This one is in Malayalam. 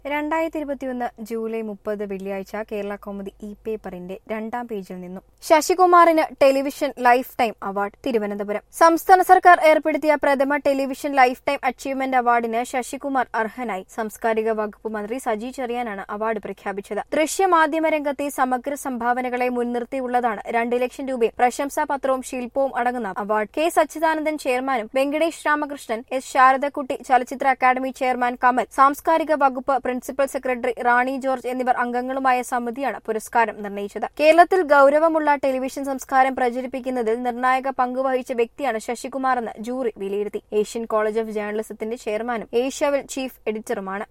രണ്ടായിരത്തി ഇരുപത്തിയൊന്ന് ജൂലൈ മുപ്പത് വെള്ളിയാഴ്ച കേരള കൗമുദി ഇ പേപ്പറിന്റെ രണ്ടാം പേജിൽ നിന്നും ശശികുമാറിന് television life time award Thiruvananthapuram സംസ്ഥാന സർക്കാർ ഏർപ്പെടുത്തിയ പ്രഥമ ടെലിവിഷൻ ലൈഫ് ടൈം അച്ചീവ്മെന്റ് അവാർഡിന് ശശികുമാർ അർഹനായി സാംസ്കാരിക വകുപ്പ് മന്ത്രി സജി ചെറിയാനാണ് അവാർഡ് പ്രഖ്യാപിച്ചത് ദൃശ്യമാധ്യമ രംഗത്തെ സമഗ്ര സംഭാവനകളെ മുൻനിർത്തിയുള്ളതാണ് രണ്ട് ലക്ഷം രൂപയും പ്രശംസാപത്രവും ശില്പവും അടങ്ങുന്ന അവാർഡ് കെ സച്ചിദാനന്ദൻ ചെയർമാനും വെങ്കടേഷ് രാമകൃഷ്ണൻ എസ് ശാരദക്കുട്ടി ചലച്ചിത്ര അക്കാദമി ചെയർമാൻ കമൽ സാംസ്കാരിക വകുപ്പ് പ്രിൻസിപ്പൽ സെക്രട്ടറി റാണി ജോർജ് എന്നിവർ അംഗങ്ങളുമായ സമിതിയാണ് പുരസ്കാരം നിർണയിച്ചത് കേരളത്തിൽ ഗൌരവമുള്ള ടെലിവിഷൻ സംസ്കാരം പ്രചരിപ്പിക്കുന്നതിൽ നിർണായക പങ്കുവഹിച്ച വ്യക്തിയാണ് ശശികുമാറെന്ന് ജൂറി വിലയിരുത്തി ഏഷ്യൻ കോളേജ് ഓഫ് ജേർണലിസത്തിന്റെ ചെയർമാനും ഏഷ്യാവിൽ ചീഫ് എഡിറ്ററുമാണ്